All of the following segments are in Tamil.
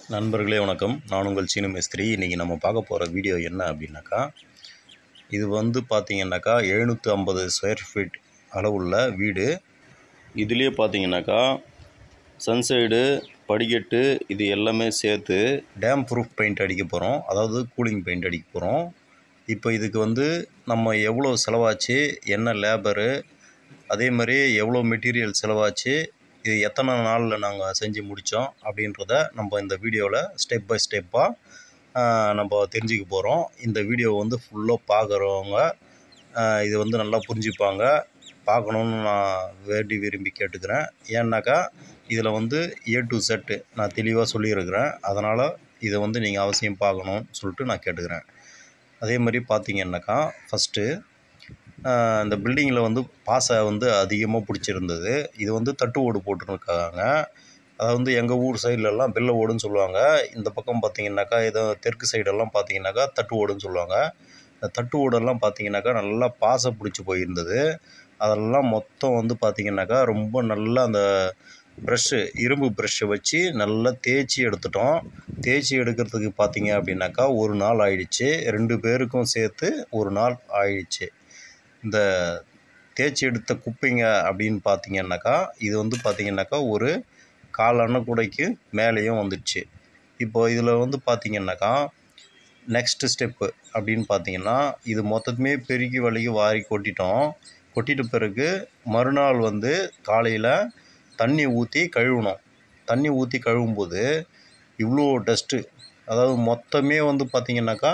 நண்பர்களே வணக்கம் நான் உங்கள் சீனு மேஸ்திரி இன்றைக்கி நம்ம பார்க்க போகிற வீடியோ என்ன அப்படின்னாக்கா இது வந்து பார்த்திங்கனாக்கா எழுநூற்றி ஐம்பது ஸ்கொயர் ஃபீட் அளவுள்ள வீடு இதுலேயே பார்த்தீங்கன்னாக்கா சன்சைடு படிக்கட்டு இது எல்லாமே சேர்த்து டேம் ப்ரூஃப் பெயிண்ட் அடிக்க போகிறோம் அதாவது கூலிங் பெயிண்ட் அடிக்க போகிறோம் இப்போ இதுக்கு வந்து நம்ம எவ்வளோ செலவாச்சு என்ன லேபரு அதே மாதிரி எவ்வளோ மெட்டீரியல் செலவாச்சு இது எத்தனை நாளில் நாங்கள் செஞ்சு முடித்தோம் அப்படின்றத நம்ம இந்த வீடியோவில் ஸ்டெப் பை ஸ்டெப்பாக நம்ம தெரிஞ்சுக்க போகிறோம் இந்த வீடியோ வந்து ஃபுல்லாக பார்க்குறவங்க இது வந்து நல்லா புரிஞ்சுப்பாங்க பார்க்கணுன்னு நான் வேண்டி விரும்பி கேட்டுக்கிறேன் ஏன்னாக்கா இதில் வந்து ஏ டு செட்டு நான் தெளிவாக சொல்லியிருக்கிறேன் அதனால் இதை வந்து நீங்கள் அவசியம் பார்க்கணுன்னு சொல்லிட்டு நான் கேட்டுக்கிறேன் அதே மாதிரி பார்த்தீங்கன்னாக்கா ஃபஸ்ட்டு இந்த பில்டிங்கில் வந்து பாசை வந்து அதிகமாக பிடிச்சிருந்தது இது வந்து தட்டு ஓடு போட்டுருக்காங்க அதாவது வந்து எங்கள் ஊர் சைட்லலாம் வெள்ளை ஓடுன்னு சொல்லுவாங்க இந்த பக்கம் பார்த்தீங்கன்னாக்கா ஏதோ தெற்கு சைடெல்லாம் பார்த்தீங்கன்னாக்கா தட்டு ஓடுன்னு சொல்லுவாங்க இந்த தட்டு ஓடெல்லாம் பார்த்தீங்கன்னாக்கா நல்லா பாசை பிடிச்சி போயிருந்தது அதெல்லாம் மொத்தம் வந்து பார்த்தீங்கன்னாக்கா ரொம்ப நல்லா அந்த ப்ரெஷ்ஷு இரும்பு ப்ரெஷ்ஷை வச்சு நல்லா தேய்ச்சி எடுத்துட்டோம் தேய்ச்சி எடுக்கிறதுக்கு பார்த்தீங்க அப்படின்னாக்கா ஒரு நாள் ஆயிடுச்சு ரெண்டு பேருக்கும் சேர்த்து ஒரு நாள் ஆயிடுச்சு இந்த தேய்ச்சி எடுத்த குப்பைங்க அப்படின்னு பார்த்தீங்கன்னாக்கா இது வந்து பார்த்தீங்கன்னாக்கா ஒரு கால் அன்னக்கூடைக்கு மேலேயும் வந்துடுச்சு இப்போ இதில் வந்து பார்த்தீங்கன்னாக்கா நெக்ஸ்ட் ஸ்டெப்பு அப்படின்னு பார்த்தீங்கன்னா இது மொத்தத்துமே பெருக்கி வலிக்கு வாரி கொட்டிட்டோம் கொட்டிட்ட பிறகு மறுநாள் வந்து காலையில் தண்ணி ஊற்றி கழுவணும் தண்ணி ஊற்றி கழுவும்போது இவ்வளோ டஸ்ட்டு அதாவது மொத்தமே வந்து பார்த்திங்கனாக்கா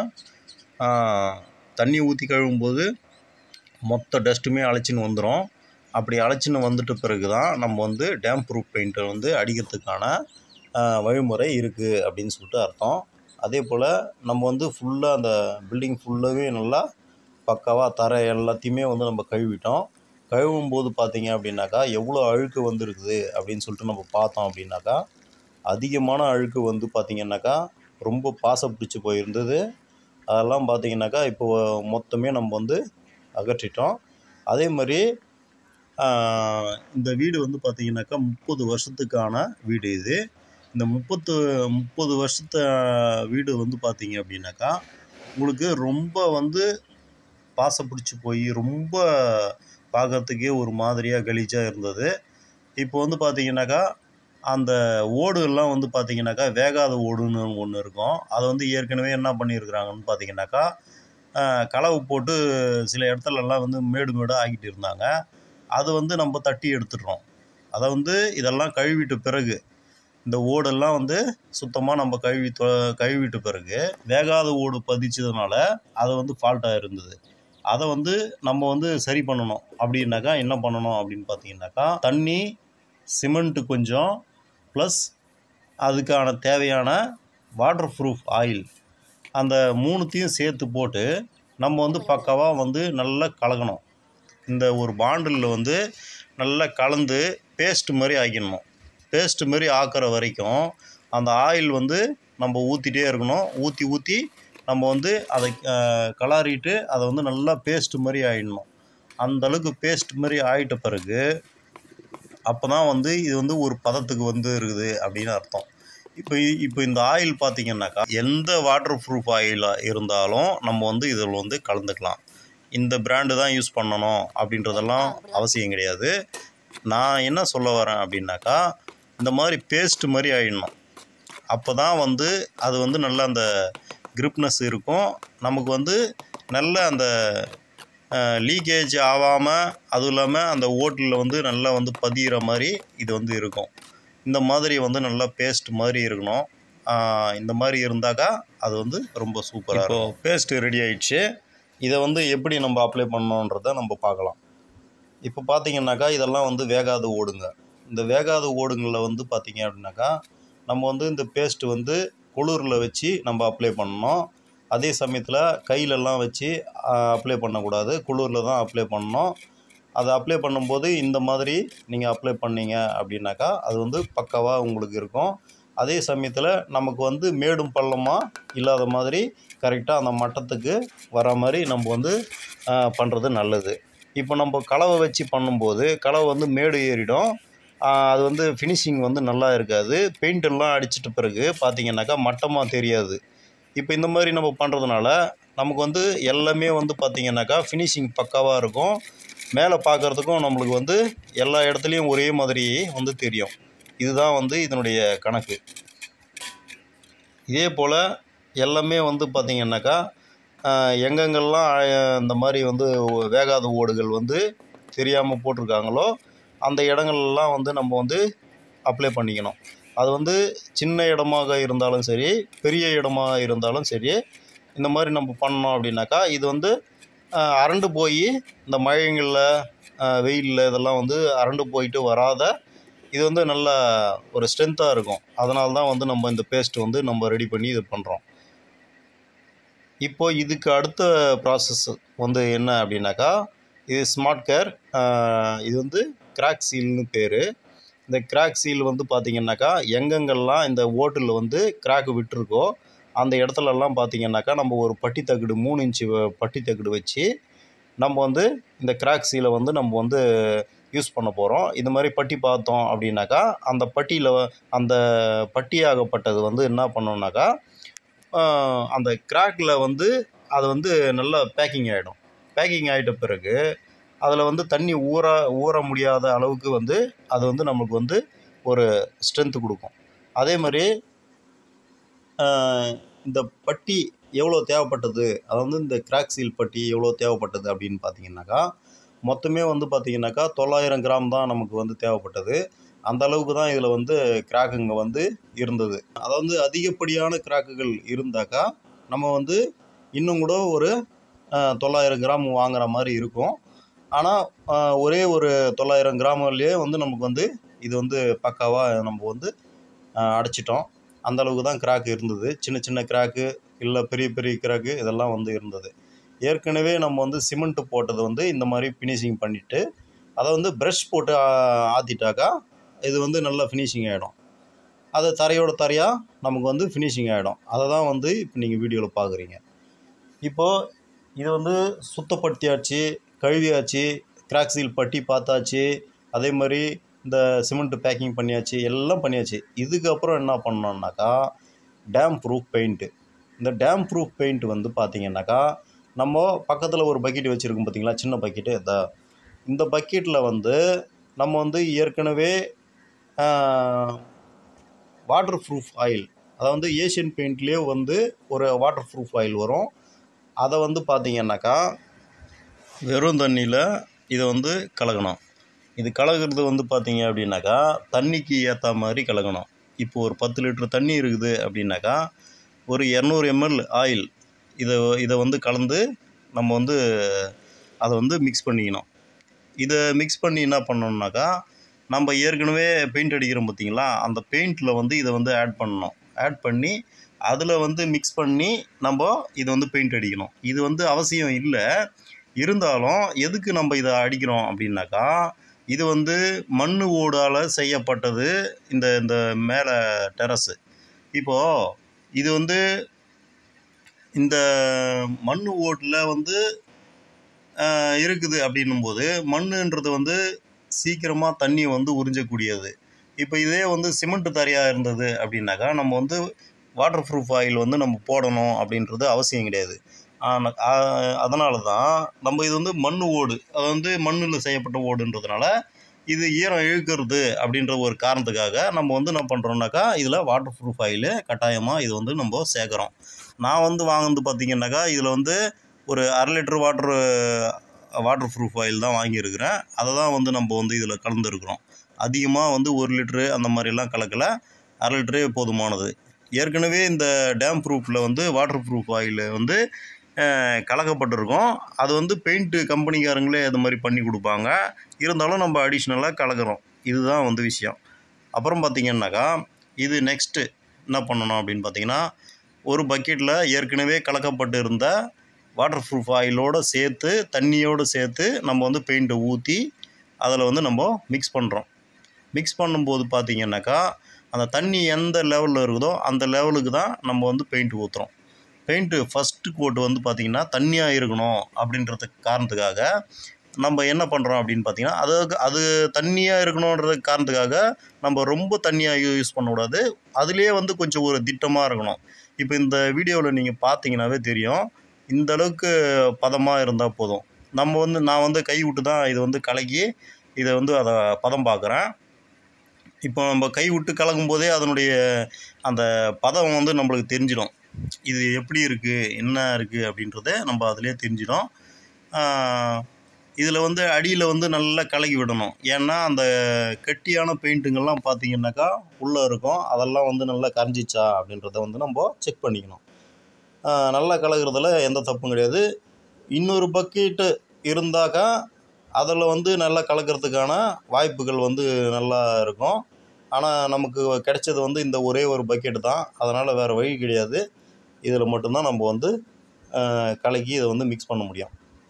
தண்ணி ஊற்றி கழுவும்போது மொத்த டஸ்ட்டுமே அழைச்சின்னு வந்துடும் அப்படி அழைச்சின்னு வந்துட்ட பிறகு தான் நம்ம வந்து டேம் ப்ரூஃப் பெயிண்ட்டை வந்து அடிக்கிறதுக்கான வழிமுறை இருக்குது அப்படின்னு சொல்லிட்டு அர்த்தம் அதே போல் நம்ம வந்து ஃபுல்லாக அந்த பில்டிங் ஃபுல்லாகவே நல்லா பக்காவாக தர எல்லாத்தையுமே வந்து நம்ம கழுவிட்டோம் கழுவும் போது பார்த்தீங்க அப்படின்னாக்கா எவ்வளோ அழுக்கு வந்துருக்குது அப்படின்னு சொல்லிட்டு நம்ம பார்த்தோம் அப்படின்னாக்கா அதிகமான அழுக்கு வந்து பார்த்திங்கனாக்கா ரொம்ப பாசை பிடிச்சி போயிருந்தது அதெல்லாம் பார்த்திங்கனாக்கா இப்போ மொத்தமே நம்ம வந்து அகற்றிட்டோம் அதே மாதிரி இந்த வீடு வந்து பார்த்திங்கனாக்கா முப்பது வருஷத்துக்கான வீடு இது இந்த முப்பத்து முப்பது வருஷத்த வீடு வந்து பார்த்திங்க அப்படின்னாக்கா உங்களுக்கு ரொம்ப வந்து பாசை பிடிச்சி போய் ரொம்ப பார்க்கறதுக்கே ஒரு மாதிரியாக கலீஜாக இருந்தது இப்போ வந்து பார்த்திங்கனாக்கா அந்த ஓடுகள்லாம் வந்து பார்த்திங்கனாக்கா வேகாத ஓடுன்னு ஒன்று இருக்கும் அதை வந்து ஏற்கனவே என்ன பண்ணியிருக்கிறாங்கன்னு பார்த்திங்கனாக்கா கலவை போட்டு சில இடத்துலலாம் வந்து மேடு மேடாக ஆக்கிட்டு இருந்தாங்க அது வந்து நம்ம தட்டி எடுத்துடுறோம் அதை வந்து இதெல்லாம் கழுவிட்ட பிறகு இந்த ஓடெல்லாம் வந்து சுத்தமாக நம்ம கழுவி கழுவிட்ட பிறகு வேகாத ஓடு பதிச்சதுனால அது வந்து ஃபால்ட்டாக இருந்தது அதை வந்து நம்ம வந்து சரி பண்ணணும் அப்படின்னாக்கா என்ன பண்ணணும் அப்படின்னு பார்த்தீங்கன்னாக்கா தண்ணி சிமெண்ட்டு கொஞ்சம் ப்ளஸ் அதுக்கான தேவையான வாட்டர் ப்ரூஃப் ஆயில் அந்த மூணுத்தையும் சேர்த்து போட்டு நம்ம வந்து பக்காவாக வந்து நல்லா கலக்கணும் இந்த ஒரு பாண்டிலில் வந்து நல்லா கலந்து பேஸ்ட் மாதிரி ஆக்கிடணும் பேஸ்ட் மாதிரி ஆக்கிற வரைக்கும் அந்த ஆயில் வந்து நம்ம ஊற்றிட்டே இருக்கணும் ஊற்றி ஊற்றி நம்ம வந்து அதை கலாரிட்டு அதை வந்து நல்லா பேஸ்ட் மாதிரி ஆகிடணும் அந்தளவுக்கு பேஸ்ட் மாதிரி ஆகிட்ட பிறகு அப்போ தான் வந்து இது வந்து ஒரு பதத்துக்கு வந்து இருக்குது அப்படின்னு அர்த்தம் இப்போ இப்போ இந்த ஆயில் பார்த்திங்கனாக்கா எந்த வாட்டர் ப்ரூஃப் ஆயிலாக இருந்தாலும் நம்ம வந்து இதில் வந்து கலந்துக்கலாம் இந்த பிராண்டு தான் யூஸ் பண்ணணும் அப்படின்றதெல்லாம் அவசியம் கிடையாது நான் என்ன சொல்ல வரேன் அப்படின்னாக்கா இந்த மாதிரி பேஸ்ட் மாதிரி ஆகிடணும் அப்போ தான் வந்து அது வந்து நல்ல அந்த கிரிப்னஸ் இருக்கும் நமக்கு வந்து நல்ல அந்த லீக்கேஜ் ஆகாமல் அதுவும் இல்லாமல் அந்த ஓட்டில் வந்து நல்லா வந்து பதிகிற மாதிரி இது வந்து இருக்கும் இந்த மாதிரி வந்து நல்லா பேஸ்ட் மாதிரி இருக்கணும் இந்த மாதிரி இருந்தாக்கா அது வந்து ரொம்ப சூப்பராக இருக்கும் பேஸ்ட்டு ரெடி ஆயிடுச்சு இதை வந்து எப்படி நம்ம அப்ளை பண்ணோன்றதை நம்ம பார்க்கலாம் இப்போ பார்த்தீங்கன்னாக்கா இதெல்லாம் வந்து வேகாத ஓடுங்க இந்த வேகாத ஓடுங்களில் வந்து பார்த்திங்க அப்படின்னாக்கா நம்ம வந்து இந்த பேஸ்ட்டு வந்து குளிரில் வச்சு நம்ம அப்ளை பண்ணணும் அதே சமயத்தில் கையிலலாம் வச்சு அப்ளை பண்ணக்கூடாது குளிரில் தான் அப்ளை பண்ணணும் அதை அப்ளை பண்ணும்போது இந்த மாதிரி நீங்கள் அப்ளை பண்ணீங்க அப்படின்னாக்கா அது வந்து பக்காவாக உங்களுக்கு இருக்கும் அதே சமயத்தில் நமக்கு வந்து மேடும் பள்ளமாக இல்லாத மாதிரி கரெக்டாக அந்த மட்டத்துக்கு வர மாதிரி நம்ம வந்து பண்ணுறது நல்லது இப்போ நம்ம கலவை வச்சு பண்ணும்போது கலவை வந்து மேடு ஏறிடும் அது வந்து ஃபினிஷிங் வந்து நல்லா இருக்காது பெயிண்ட் எல்லாம் அடிச்சிட்ட பிறகு பார்த்தீங்கன்னாக்கா மட்டமாக தெரியாது இப்போ இந்த மாதிரி நம்ம பண்ணுறதுனால நமக்கு வந்து எல்லாமே வந்து பார்த்திங்கனாக்கா ஃபினிஷிங் பக்காவாக இருக்கும் மேலே பார்க்குறதுக்கும் நம்மளுக்கு வந்து எல்லா இடத்துலையும் ஒரே மாதிரி வந்து தெரியும் இதுதான் வந்து இதனுடைய கணக்கு இதே போல் எல்லாமே வந்து பார்த்திங்கனாக்கா எங்கெங்கெல்லாம் ஆஹ், இந்த மாதிரி வந்து வேகாத ஓடுகள் வந்து தெரியாமல் போட்டிருக்காங்களோ அந்த இடங்கள்லாம் வந்து நம்ம வந்து அப்ளை பண்ணிக்கணும் அது வந்து சின்ன இடமாக இருந்தாலும் சரி பெரிய இடமாக இருந்தாலும் சரி இந்த மாதிரி நம்ம பண்ணோம் அப்படின்னாக்கா இது வந்து ஆஹ், அரண்டு போய் இந்த மழைங்களில் வெயிலில் இதெல்லாம் வந்து அரண்டு போயிட்டு வராத இது வந்து நல்ல ஒரு ஸ்ட்ரென்த்தாக இருக்கும் அதனால தான் வந்து நம்ம இந்த பேஸ்ட் வந்து நம்ம ரெடி பண்ணி இது பண்ணுறோம் இப்போ இதுக்கு அடுத்த ப்ராசஸ் வந்து என்ன அப்படின்னாக்கா இது ஸ்மார்ட் கேர் இது வந்து கிராக் சீல்னு பேர் இந்த கிராக் சீல் வந்து பார்த்திங்கனாக்கா எங்கெங்கெல்லாம் இந்த ஓட்டில் வந்து கிராக் விட்டுருக்கோ அந்த இடத்துலலாம் பார்த்திங்கனாக்கா நம்ம ஒரு பட்டி தகடு மூணு இன்ச்சு வ- பட்டி தகடு வச்சு நம்ம வந்து இந்த கிராக் சீலை வந்து நம்ம வந்து யூஸ் பண்ண போகிறோம் இந்த மாதிரி பட்டி பார்த்தோம் அப்படின்னாக்கா அந்த பட்டியில் அந்த பட்டியாகப்பட்டது வந்து என்ன பண்ணோம்னாக்கா ஆஹ், அந்த கிராக்கில் வந்து அது வந்து நல்லா பேக்கிங் ஆகிடும் பேக்கிங் ஆகிட்ட பிறகு அதில் வந்து தண்ணி ஊற ஊற முடியாத அளவுக்கு வந்து அது வந்து நமக்கு வந்து ஒரு ஸ்ட்ரென்த்து கொடுக்கும் அதே மாதிரி ஆஹ், இந்த பட்டி எவ்வளோ தேவைப்பட்டது அதாவது இந்த கிராக் சீல் பட்டி எவ்வளோ தேவைப்பட்டது அப்படின்னு பார்த்தீங்கன்னாக்கா மொத்தமே வந்து பார்த்தீங்கன்னாக்கா தொள்ளாயிரம் கிராம் தான் நமக்கு வந்து தேவைப்பட்டது அந்த அளவுக்கு தான் இதில் வந்து கிராக்குங்க வந்து இருந்தது அதாவது அதிகப்படியான கிராக்குகள் இருந்தாக்கா நம்ம வந்து இன்னும் கூட ஒரு ஆஹ், தொள்ளாயிரம் கிராம் வாங்குற மாதிரி இருக்கும் ஆனால் ஒரே ஒரு தொள்ளாயிரம் கிராம்லேயே வந்து நமக்கு வந்து இது வந்து பக்காவாக நம்ம வந்து ஆஹ், அடைச்சிட்டோம் அந்த அளவுக்கு தான் கிராக் இருந்தது சின்ன சின்ன கிராக்கு இல்லை பெரிய பெரிய கிராக்கு இதெல்லாம் வந்து இருந்தது ஏற்கனவே நம்ம வந்து சிமெண்ட் போட்டது வந்து இந்த மாதிரி ஃபினிஷிங் பண்ணிவிட்டு அதை வந்து ப்ரஷ் போட்டு ஆ- ஆற்றிட்டாக்கா இது வந்து நல்லா ஃபினிஷிங் ஆகிடும் அது தரையோட தரையாக நமக்கு வந்து ஃபினிஷிங் ஆகிடும் அதை தான் வந்து இப்போ நீங்கள் வீடியோவில் பார்க்குறீங்க இப்போது இது வந்து சுத்தப்படுத்தியாச்சு கழுவியாச்சு கிராக் சீல் பட்டி பார்த்தாச்சு அதே மாதிரி இந்த சிமெண்ட் பேக்கிங் பண்ணியாச்சு எல்லாம் பண்ணியாச்சு இதுக்கப்புறம் என்ன பண்ணோம்னாக்கா டேம் ப்ரூஃப் பெயிண்ட்டு இந்த டேம் ப்ரூஃப் பெயிண்ட் வந்து பார்த்தீங்கன்னாக்கா நம்ம பக்கத்தில் ஒரு பக்கெட் வச்சுருக்கோம் பார்த்தீங்களா சின்ன பக்கெட்டு இதா இந்த பக்கெட்டில் வந்து நம்ம வந்து ஏற்கனவே வாட்டர் ப்ரூஃப் ஆயில் அதாவது ஏஷியன் பெயிண்ட்லேயே வந்து ஒரு வாட்டர் ப்ரூஃப் ஆயில் வரும் அதை வந்து பார்த்தீங்கன்னாக்கா வெறும் தண்ணியில் இதை வந்து கலக்கணும் இது கலக்கிறது வந்து பார்த்தீங்க அப்படின்னாக்கா தண்ணிக்கு ஏற்ற மாதிரி கலக்கணும் இப்போ ஒரு பத்து லிட்டர் தண்ணி இருக்குது அப்படின்னாக்கா ஒரு இரநூறு எம்எல் ஆயில் இதை இதை வந்து கலந்து நம்ம வந்து அதை வந்து மிக்ஸ் பண்ணிக்கணும் இதை மிக்ஸ் பண்ணி என்ன பண்ணணும்னாக்கா நம்ம ஏற்கனவே பெயிண்ட் அடிக்கிறோம் பார்த்தீங்களா அந்த பெயிண்டில் வந்து இதை வந்து ஆட் பண்ணணும் ஆட் பண்ணி அதில் வந்து மிக்ஸ் பண்ணி நம்ம இதை வந்து பெயிண்ட் அடிக்கணும் இது வந்து அவசியம் இல்லை இருந்தாலும் எதுக்கு நம்ம இதை அடிக்கிறோம் அப்படின்னாக்கா இது வந்து மண் ஓடால் செய்யப்பட்டது இந்த இந்த மேலே டெரஸு இப்போது இது வந்து இந்த மண் ஓட்டில் வந்து ஆஹ், இருக்குது அப்படின்னும்போது மண்ணுன்றது வந்து சீக்கிரமாக தண்ணி வந்து உறிஞ்சக்கூடியது இப்போ இதே வந்து சிமெண்ட் தரையாக இருந்தது அப்படின்னாக்கா நம்ம வந்து வாட்டர் ப்ரூஃப் ஆயில் வந்து நம்ம போடணும் அப்படின்றது அவசியம் கிடையாது அதனால தான் நம்ம இது வந்து மண் ஓடு அது வந்து மண்ணில் செய்யப்பட்ட ஓடுன்றதுனால இது ஈரம் இழுக்கிறது அப்படின்ற ஒரு காரணத்துக்காக நம்ம வந்து என்ன பண்ணுறோம்னாக்கா இதில் வாட்டர் ப்ரூஃப் ஆயில் கட்டாயமாக இது வந்து நம்ம சேர்க்குறோம் நான் வந்து வாங்கினது பார்த்தீங்கன்னாக்கா இதில் வந்து ஒரு அரை litre water water proof oil தான் வாங்கியிருக்கிறேன் அதை தான் வந்து நம்ம வந்து இதில் கலந்துருக்குறோம் அதிகமாக வந்து ஒரு லிட்ரு அந்த மாதிரிலாம் கலக்கலை அரை லிட்டரே போதுமானது ஏற்கனவே இந்த டேம் ப்ரூஃபில் வந்து வாட்டர் ப்ரூஃப் ஆயில் வந்து அஹ், கலக்கப்பட்டிருக்கும் அது வந்து பெயிண்ட்டு கம்பெனிக்காரங்களே அது மாதிரி பண்ணி கொடுப்பாங்க இருந்தாலும் நம்ம அடிஷ்னலாக கலக்கிறோம் இதுதான் வந்து விஷயம் அப்புறம் பார்த்திங்கன்னாக்கா இது நெக்ஸ்ட்டு என்ன பண்ணணும் அப்படின்னு பார்த்தீங்கன்னா ஒரு பக்கெட்டில் ஏற்கனவே கலக்கப்பட்டு இருந்த வாட்டர் ப்ரூஃப் ஆயிலோடு சேர்த்து தண்ணியோடு சேர்த்து நம்ம வந்து பெயிண்ட்டை ஊற்றி அதில் வந்து நம்ம மிக்ஸ் பண்ணுறோம் மிக்ஸ் பண்ணும்போது பார்த்திங்கன்னாக்கா அந்த தண்ணி எந்த லெவலில் இருக்குதோ அந்த லெவலுக்கு தான் நம்ம வந்து பெயிண்ட் ஊற்றுறோம் பெயிண்ட்டு ஃபஸ்ட்டு கோட்டு வந்து பார்த்திங்கன்னா தண்ணியாக இருக்கணும் அப்படின்றதுக்கு காரணத்துக்காக நம்ம என்ன பண்ணுறோம் அப்படின்னு பார்த்தீங்கன்னா அது அது தண்ணியாக இருக்கணுன்ற காரணத்துக்காக நம்ம ரொம்ப தண்ணியாக யூஸ் பண்ணக்கூடாது அதுலேயே வந்து கொஞ்சம் ஒரு திட்டமாக இருக்கணும் இப்போ இந்த வீடியோவில் நீங்கள் பார்த்தீங்கன்னாவே தெரியும் இந்த அளவுக்கு பதமாக இருந்தால் போதும் நம்ம வந்து நான் வந்து கை விட்டு தான் இது வந்து கலக்கி இதை வந்து அதை பதம் பார்க்குறேன் இப்போ நம்ம கை விட்டு கலக்கும் போதே அதனுடைய அந்த பதம் வந்து நம்மளுக்கு தெரிஞ்சிடும் இது எப்படி இருக்குது என்ன இருக்குது அப்படின்றத நம்ம அதிலே தெரிஞ்சிடும் இதில் வந்து அடியில் வந்து நல்லா கலக்கி விடணும் ஏன்னா அந்த கெட்டியான பெயிண்ட்டுங்கள்லாம் பார்த்தீங்கன்னாக்கா உள்ளே இருக்கும் அதெல்லாம் வந்து நல்லா கரைஞ்சிச்சா அப்படின்றத வந்து நம்ம செக் பண்ணிக்கணும் ஆஹ் நல்லா கலக்கிறதுல எந்த தப்பும் கிடையாது இன்னொரு பக்கெட்டு இருந்தாக்கா அதில் வந்து நல்லா கலக்கிறதுக்கான வாய்ப்புகள் வந்து நல்லா இருக்கும் ஆனால் நமக்கு கிடைச்சது வந்து இந்த ஒரே ஒரு பக்கெட்டு தான் அதனால் வேறு வழி கிடையாது இதில் மட்டும்தான் நம்ம வந்து ஆஹ் கலக்கி இதை வந்து மிக்ஸ் பண்ண முடியும்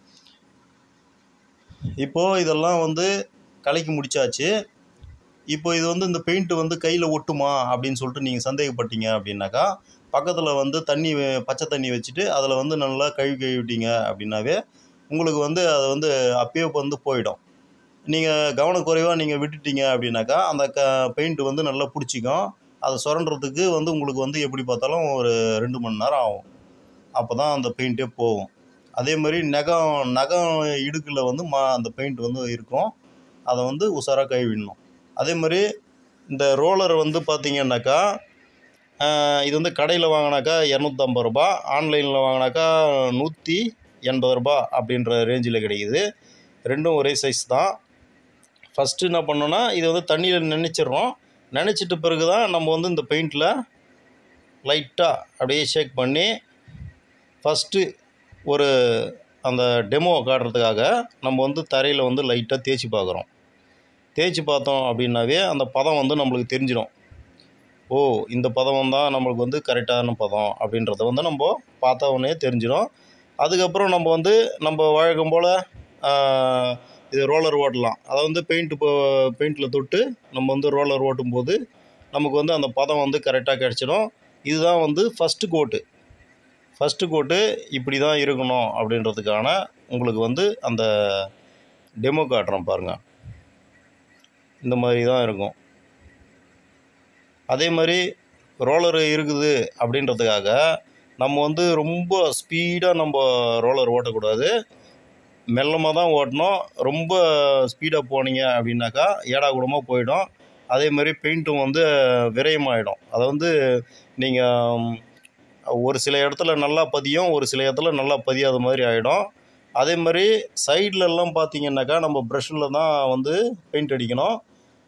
இப்போது இதெல்லாம் வந்து கலக்கி முடிச்சாச்சு இப்போ இது வந்து இந்த பெயிண்ட்டு வந்து கையில் ஒட்டுமா அப்படின்னு சொல்லிட்டு நீங்கள் சந்தேகப்பட்டீங்க அப்படின்னாக்கா பக்கத்தில் வந்து தண்ணி வே- பச்சை தண்ணி வச்சுட்டு அதில் வந்து நல்லா கழுவி கழுவிட்டீங்க அப்படின்னாவே உங்களுக்கு வந்து அது வந்து அப்பயே வந்து போயிடும் நீங்கள் கவனக்குறைவாக நீங்கள் விட்டுட்டீங்க அப்படின்னாக்கா அந்த க பெயிண்ட் வந்து நல்லா பிடிச்சிக்கும் அதை சுரண்டுறதுக்கு வந்து உங்களுக்கு வந்து எப்படி பார்த்தாலும் ஒரு ரெண்டு மணி நேரம் ஆகும் அப்போ தான் அந்த பெயிண்ட்டே போகும் அதே மாதிரி நகம் நகம் இடுக்கில் வந்து மா அந்த பெயிண்ட் வந்து இருக்கும் அதை வந்து உஷாராக கழுவிடணும் அதே மாதிரி இந்த ரோலர் வந்து பார்த்தீங்கன்னாக்கா ஆஹ், இது வந்து கடையில் வாங்கினாக்கா இரநூத்தம்பது ரூபா ஆன்லைனில் வாங்கினாக்கா நூற்றி எண்பது ரூபா அப்படின்ற ரேஞ்சில் கிடைக்குது ரெண்டும் ஒரே சைஸ் தான் ஃபஸ்ட்டு என்ன பண்ணோன்னா இதை வந்து தண்ணியில் நினச்சிடுறோம் நினச்சிட்ட பிறகு தான் நம்ம வந்து இந்த பெயிண்டில் லைட்டாக அப்படியே ஷேக் பண்ணி ஃபஸ்ட்டு ஒரு அந்த டெமோ காட்டுறதுக்காக நம்ம வந்து தரையில் வந்து லைட்டாக தேய்ச்சி பார்க்குறோம் தேய்ச்சி பார்த்தோம் அப்படின்னாவே அந்த பதம் வந்து நம்மளுக்கு தெரிஞ்சிடும் ஓ இந்த பதம் தான் நம்மளுக்கு வந்து கரெக்டான பதம் அப்படின்றத வந்து நம்ம பார்த்த உடனே தெரிஞ்சிடும் அதுக்கப்புறம் நம்ம வந்து நம்ம வழக்கம் போல் இது ரோலர் ஓட்டலாம் அதை வந்து பெயிண்ட் இப்போ பெயிண்டில் தொட்டு நம்ம வந்து ரோலர் ஓட்டும்போது நமக்கு வந்து அந்த பதம் வந்து கரெக்டாக கிடச்சிடும் இதுதான் வந்து ஃபஸ்ட்டு கோட்டு ஃபஸ்ட்டு கோட்டு இப்படி தான் இருக்கணும் அப்படின்றதுக்கான உங்களுக்கு வந்து அந்த டெமோ காட்டுறோம் பாருங்கள் இந்த மாதிரி தான் இருக்கும் அதே மாதிரி ரோலரு இருக்குது அப்படின்றதுக்காக நம்ம வந்து ரொம்ப ஸ்பீடாக நம்ம ரோலர் ஓட்டக்கூடாது மெல்லமாக தான் ஓட்டணும் ரொம்ப ஸ்பீடாக போனீங்க அப்படின்னாக்கா ஏடா கூடமாக போயிடும் அதே மாதிரி பெயிண்ட்டும் வந்து விரயமாயிடும் அதை வந்து நீங்கள் ஒரு சில இடத்துல நல்லா பதியும் ஒரு சில இடத்துல நல்லா பதியாத மாதிரி ஆகிடும் அதே மாதிரி சைடுல எல்லாம் பார்த்தீங்கன்னாக்கா நம்ம ப்ரஷ்ஷில் தான் வந்து பெயிண்ட் அடிக்கணும்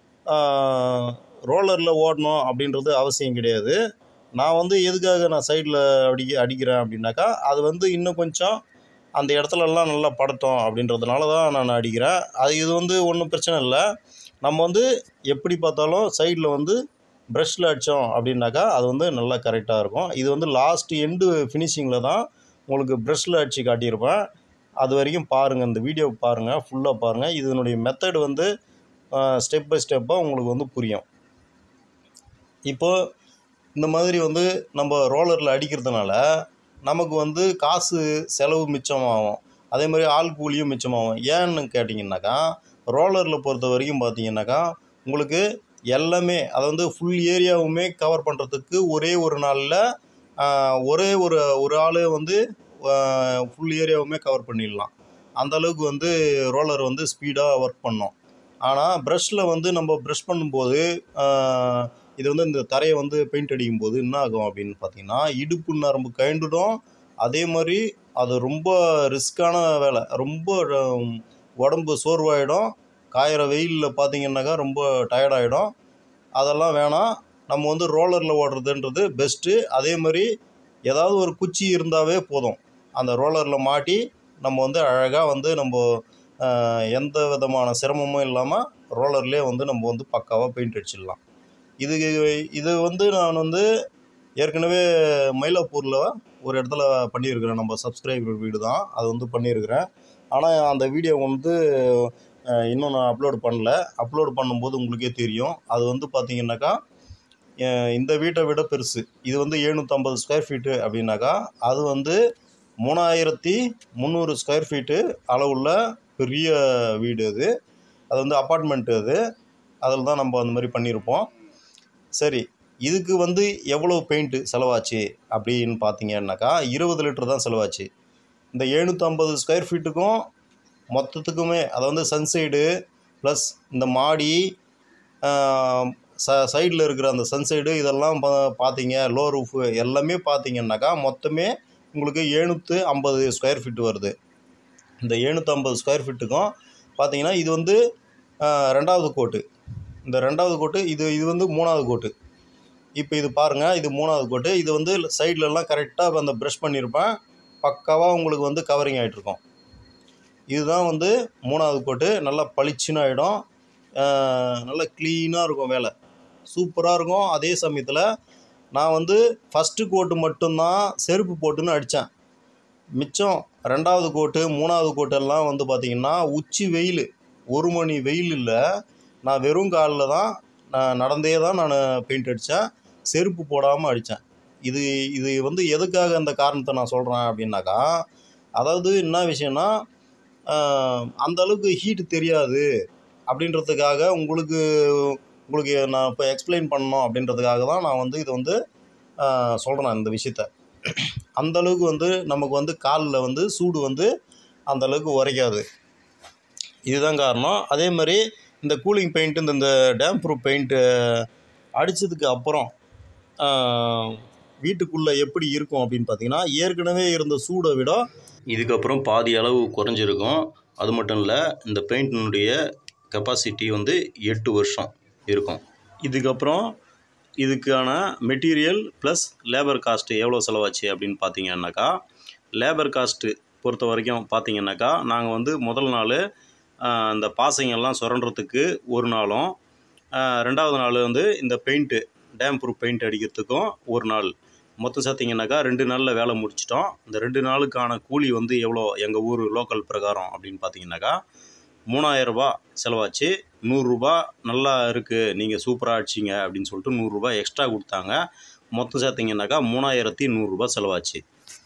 ரோலரில் ஓடணும் அப்படின்றது அவசியம் கிடையாது நான் வந்து எதுக்காக நான் சைடில் அடிக்க அடிக்கிறேன் அப்படின்னாக்கா அது வந்து இன்னும் கொஞ்சம் அந்த இடத்துலலாம் நல்லா படட்டும் அப்படின்றதுனால தான் நான் அடிக்கிறேன் அது இது வந்து ஒன்றும் பிரச்சனை இல்லை நம்ம வந்து எப்படி பார்த்தாலும் சைடில் வந்து ப்ரஷ்ஷில் அடித்தோம் அப்படின்னாக்கா அது வந்து நல்லா கரெக்டாக இருக்கும் இது வந்து லாஸ்ட் எண்டு ஃபினிஷிங்கில் தான் உங்களுக்கு ப்ரஷ்ஷில் அடித்து காட்டியிருப்பேன் அது வரைக்கும் பாருங்கள் இந்த வீடியோ பாருங்கள் ஃபுல்லாக பாருங்கள் இதனுடைய மெத்தட் வந்து ஸ்டெப் பை ஸ்டெப்பாக உங்களுக்கு வந்து புரியும் இப்போது இந்த மாதிரி வந்து நம்ம ரோலரில் அடிக்கிறதுனால நமக்கு வந்து காசு செலவு மிச்சமாகும் அதே மாதிரி ஆள் கூலியும் மிச்சமாகும் ஏன்னு கேட்டிங்கன்னாக்கா ரோலரில் பொறுத்த வரைக்கும் பார்த்தீங்கன்னாக்கா உங்களுக்கு எல்லாமே அதை வந்து ஃபுல் ஏரியாவுமே கவர் பண்ணுறதுக்கு ஒரே ஒரு நாளில் ஒரே ஒரு ஒரு ஆள் வந்து ஃபுல் ஏரியாவுமே கவர் பண்ணிடலாம் அந்த அளவுக்கு வந்து ரோலர் வந்து ஸ்பீடாக ஒர்க் பண்ணோம் ஆனால் ப்ரஷ்ஷில் வந்து நம்ம ப்ரஷ் பண்ணும்போது ஆஹ், இது வந்து இந்த தரையை வந்து பெயிண்ட் அடிக்கும் போது என்ன ஆகும் அப்படின்னு பார்த்தீங்கன்னா இடுப்பு நரம்பு கழண்டுடும் அதே மாதிரி அது ரொம்ப ரிஸ்க்கான வேலை ரொம்ப ஹம், உடம்பு சோர்வாயிடும் காயிற வெயிலில் பார்த்தீங்கன்னாக்கா ரொம்ப டயர்டாயிடும் அதெல்லாம் வேணாம் நம்ம வந்து ரோலரில் ஓடுறதுன்றது பெஸ்ட்டு அதே மாதிரி ஏதாவது ஒரு குச்சி இருந்தாவே போதும் அந்த ரோலரில் மாட்டி நம்ம வந்து அழகாக வந்து நம்ம ஆஹ், எந்த விதமான சிரமமும் இல்லாமல் ரோலர்லேயே வந்து நம்ம வந்து பக்காவாக பெயிண்ட் அடிச்சிடலாம் இது இது வந்து நான் வந்து ஏற்கனவே மயிலாப்பூரில் ஒரு இடத்துல பண்ணியிருக்கிறேன் நம்ம சப்ஸ்கிரைபர் வீடு தான் அது வந்து பண்ணியிருக்கிறேன் ஆனால் அந்த வீடியோ வந்து அஹ், இன்னும் நான் அப்லோட் பண்ணல அப்லோட் பண்ணும்போது உங்களுக்கே தெரியும் அது வந்து பார்த்தீங்கன்னாக்கா அஹ், இந்த வீட்டை விட பெருசு இது வந்து எழுநூற்றம்பது ஸ்கொயர் ஃபீட்டு அப்படின்னாக்கா அது வந்து மூணாயிரத்தி முந்நூறு ஸ்கொயர் ஃபீட்டு அளவுள்ள பெரிய வீடு அது அது வந்து அப்பார்ட்மெண்ட் அது அதில் தான் நம்ம அந்த மாதிரி பண்ணியிருப்போம் சரி இதுக்கு வந்து எவ்வளோ பெயிண்ட்டு செலவாச்சு அப்படின்னு பார்த்தீங்கன்னாக்கா இருபது லிட்டர் தான் செலவாச்சு இந்த எழுநூற்றம்பது ஸ்கொயர் ஃபீட்டுக்கும் மொத்தத்துக்குமே அதை வந்து சன்சைடு ப்ளஸ் இந்த மாடி ச சைடில் இருக்கிற அந்த சன்சைடு இதெல்லாம் பா பார்த்தீங்க லோ ரூஃபு எல்லாமே பார்த்தீங்கன்னாக்கா மொத்தமே உங்களுக்கு எழுநூற்று ஐம்பது ஸ்கொயர் ஃபீட் வருது இந்த எழுநூற்றம்பது ஸ்கொயர் ஃபீட்டுக்கும் பார்த்தீங்கன்னா இது வந்து ஆஹ், ரெண்டாவது கோட்டு இந்த ரெண்டாவது கோட்டு இது இது வந்து மூணாவது கோட்டு இப்போ இது பாருங்கள் இது மூணாவது கோட்டு இது வந்து சைட்லலாம் கரெக்டாக அந்த ப்ரஷ் பண்ணியிருப்பேன் பக்காவாக உங்களுக்கு வந்து கவரிங் ஆகிட்ருக்கும் இதுதான் வந்து மூணாவது கோட்டு நல்லா பளிச்சுன்னு ஆகிடும் நல்லா க்ளீனாக இருக்கும் வேலை சூப்பராக இருக்கும் அதே சமயத்தில் நான் வந்து ஃபஸ்ட்டு கோட்டு மட்டும்தான் செருப்பு போட்டுன்னு அடித்தேன் மிச்சம் ரெண்டாவது கோட்டு மூணாவது கோட்டெல்லாம் வந்து பார்த்திங்கன்னா உச்சி வெயில் ஒரு மணி வெயிலில் நான் வெறும் காலில் தான் நான் நடந்தே தான் நான் பெயிண்ட் அடித்தேன் செருப்பு போடாமல் அடித்தேன் இது இது வந்து எதுக்காக அந்த காரணத்தை நான் சொல்கிறேன் அப்படின்னாக்கா அதாவது என்ன விஷயம்னா ஆஹ், அந்த அளவுக்கு ஹீட்டு தெரியாது அப்படின்றதுக்காக உங்களுக்கு உங்களுக்கு நான் இப்போ எக்ஸ்பிளைன் பண்ணணும் அப்படின்றதுக்காக தான் நான் வந்து இது வந்து சொல்கிறேன் இந்த விஷயத்த அந்த அளவுக்கு வந்து நமக்கு வந்து காலில் வந்து சூடு வந்து அந்த அளவுக்கு உரைக்காது இதுதான் காரணம் அதே மாதிரி இந்த கூலிங் பெயிண்ட் இந்த இந்த டேம் ப்ரூஃப் பெயிண்ட்டு அடித்ததுக்கு அப்புறம் வீட்டுக்குள்ளே எப்படி இருக்கும் அப்படின்னு பார்த்தீங்கன்னா ஏற்கனவே இருந்த சூடை விட இதுக்கப்புறம் பாதி அளவு குறைஞ்சிருக்கும் அது மட்டும் இல்லை இந்த பெயிண்டினுடைய கெப்பாசிட்டி வந்து எட்டு வருஷம் இருக்கும் இதுக்கப்புறம் இதுக்கான மெட்டீரியல் ப்ளஸ் லேபர் காஸ்ட்டு எவ்வளோ செலவாச்சு அப்படின்னு பார்த்தீங்கன்னாக்கா லேபர் காஸ்ட்டு பொறுத்த வரைக்கும் பார்த்தீங்கன்னாக்கா நாங்கள் வந்து முதல் நாள் ஆஹ், இந்த பாசைங்கெல்லாம் சுரண்டுறதுக்கு ஒரு நாளும் ஆஹ், ரெண்டாவது நாள் வந்து இந்த பெயிண்ட்டு டேம் ப்ரூஃப் பெயிண்ட் அடிக்கிறதுக்கும் ஒரு நாள் மொத்தம் சேர்த்திங்கனாக்கா ரெண்டு நாளில் வேலை முடிச்சிட்டோம் இந்த ரெண்டு நாளுக்கான கூலி வந்து எவ்வளோ எங்கள் ஊர் லோக்கல் பிரகாரம் அப்படின்னு பார்த்தீங்கன்னாக்கா மூணாயிரரூபா செலவாச்சு நூறுரூபா நல்லா இருக்குது நீங்கள் சூப்பராக அடிச்சிங்க அப்படின்னு சொல்லிட்டு நூறுரூபா எக்ஸ்ட்ரா கொடுத்தாங்க மொத்தம் சேர்த்திங்கனாக்கா மூணாயிரத்தி நூறுரூபா செலவாச்சு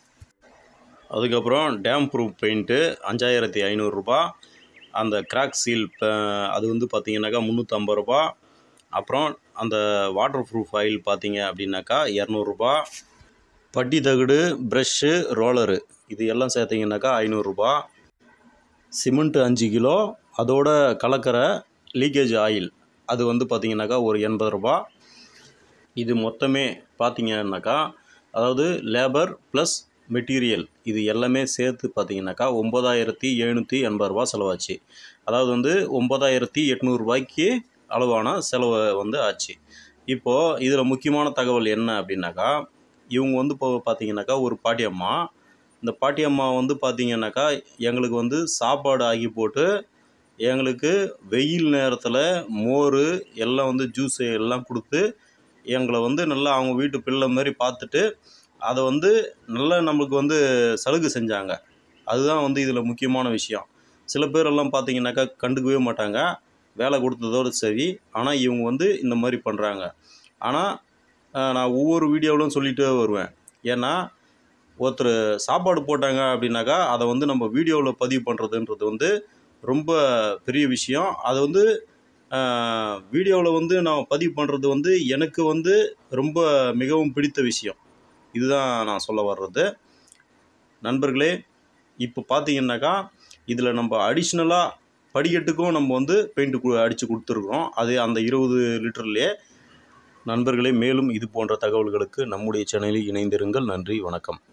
அதுக்கப்புறம் டேம் ப்ரூஃப் பெயிண்ட்டு அஞ்சாயிரத்தி ஐநூறுரூபா அந்த கிராக் சீல் அது வந்து பார்த்தீங்கன்னாக்கா முந்நூற்றம்பது ரூபா அப்புறம் அந்த வாட்டர் ப்ரூஃப் ஆயில் பார்த்தீங்க அப்படின்னாக்கா இரநூறுபா பட்டி தகடு ப்ரஷ்ஷு ரோலரு இது எல்லாம் சேர்த்திங்கனாக்கா ஐநூறுரூபா சிமெண்ட்டு அஞ்சு கிலோ அதோட கலக்கிற லீக்கேஜ் ஆயில் அது வந்து பார்த்திங்கனாக்கா ஒரு எண்பது ரூபா இது மொத்தமே பார்த்தீங்கன்னாக்கா அதாவது லேபர் ப்ளஸ் மெட்டீரியல் இது எல்லாமே சேர்த்து பார்த்தீங்கன்னாக்கா ஒம்பதாயிரத்தி எழுநூற்றி எண்பது ரூபா செலவாச்சு அதாவது வந்து ஒம்பதாயிரத்தி எட்நூறுபாய்க்கு அளவான செலவு வந்து ஆச்சு இப்போது இதில் முக்கியமான தகவல் என்ன அப்படின்னாக்கா இவங்க வந்து இப்போ பார்த்தீங்கன்னாக்கா ஒரு பாட்டியம்மா இந்த பாட்டியம்மா வந்து பார்த்தீங்கன்னாக்கா எங்களுக்கு வந்து சாப்பாடு ஆக்கி போட்டு எங்களுக்கு வெயில் நேரத்தில் மோர் எல்லாம் வந்து ஜூஸ் எல்லாம் கொடுத்து எங்களை வந்து நல்லா அவங்க வீட்டு பிள்ளை மாதிரி பார்த்துட்டு அதை வந்து நல்லா நம்மளுக்கு வந்து சலுகை செஞ்சாங்க அதுதான் வந்து இதில் முக்கியமான விஷயம் சில பேர் எல்லாம் பார்த்தீங்கன்னாக்கா கண்டுக்கவே மாட்டாங்க வேலை கொடுத்ததோடு சரி ஆனால் இவங்க வந்து இந்த மாதிரி பண்ணுறாங்க ஆனால் நான் ஒவ்வொரு வீடியோவிலும் சொல்லிகிட்டே வருவேன் ஏன்னா ஒருத்தர் சாப்பாடு போட்டாங்க அப்படின்னாக்கா அதை வந்து நம்ம வீடியோவில் பதிவு பண்ணுறதுன்றது வந்து ரொம்ப பெரிய விஷயம் அதை வந்து வீடியோவில் வந்து நான் பதிவு பண்ணுறது வந்து எனக்கு வந்து ரொம்ப மிகவும் பிடித்த விஷயம் இதுதான் நான் சொல்ல வர்றது நண்பர்களே இப்போ பார்த்தீங்கன்னாக்கா இதில் நம்ம அடிஷ்னலாக படிக்கட்டுக்கும் நம்ம வந்து பெயிண்ட் அடித்து கொடுத்துருக்குறோம் அது அந்த இருபது லிட்டர்லேயே நண்பர்களே மேலும் இது போன்ற தகவல்களுக்கு நம்முடைய சேனலில் இணைந்திருங்கள் நன்றி வணக்கம்